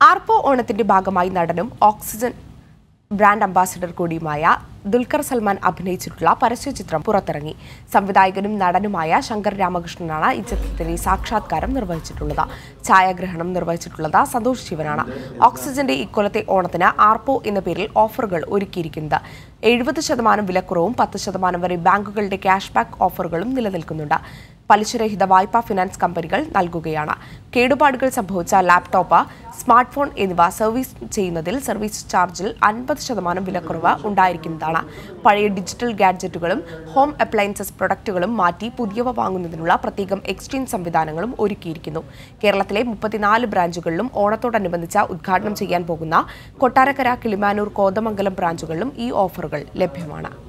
ആർപ്പോ ഓണത്തിന്റെ ഭാഗമായി നടനും ഓക്സിജൻ ബ്രാൻഡ് അംബാസിഡർ കൂടിയുമായ ദുൽഖർ സൽമാൻ അഭിനയിച്ചിട്ടുള്ള പരസ്യചിത്രം പുറത്തിറങ്ങി സംവിധായകനും നടനുമായ ശങ്കർ രാമകൃഷ്ണനാണ് ഈ ചിത്രത്തിന്റെ സാക്ഷാത്കാരം നിർവഹിച്ചിട്ടുള്ളത് ഛായാഗ്രഹണം നിർവഹിച്ചിട്ടുള്ളത് സന്തോഷ് ശിവനാണ് ഓക്സിജന്റെ ഇക്കൊല്ലത്തെ ഓണത്തിന് ആർപ്പോ എന്ന പേരിൽ ഓഫറുകൾ ഒരുക്കിയിരിക്കുന്നത് എഴുപത് ശതമാനം വിലക്കുറവും പത്ത് ശതമാനം വരെ ബാങ്കുകളുടെ ക്യാഷ് ബാക്ക് ഓഫറുകളും നിലനിൽക്കുന്നുണ്ട് പലിശരഹിത വായ്പാ ഫിനാൻസ് കമ്പനികൾ നൽകുകയാണ് കേടുപാടുകൾ സംഭവിച്ച ലാപ്ടോപ്പ് സ്മാർട്ട് ഫോൺ എന്നിവ സർവീസ് ചെയ്യുന്നതിൽ സർവീസ് ചാർജിൽ അൻപത് ശതമാനം വിലക്കുറവ് ഉണ്ടായിരിക്കുന്നതാണ് പഴയ ഡിജിറ്റൽ ഗാഡ്ജറ്റുകളും ഹോം അപ്ലയൻസസ് പ്രൊഡക്റ്റുകളും മാറ്റി പുതിയവ വാങ്ങുന്നതിനുള്ള പ്രത്യേകം എക്സ്ചേഞ്ച് സംവിധാനങ്ങളും ഒരുക്കിയിരിക്കുന്നു കേരളത്തിലെ മുപ്പത്തിനാല് ബ്രാഞ്ചുകളിലും ഓണത്തോടനുബന്ധിച്ച് ഉദ്ഘാടനം ചെയ്യാൻ പോകുന്ന കൊട്ടാരക്കര കിളിമാനൂർ കോതമംഗലം ബ്രാഞ്ചുകളിലും ഈ ഓഫറുകൾ ലഭ്യമാണ്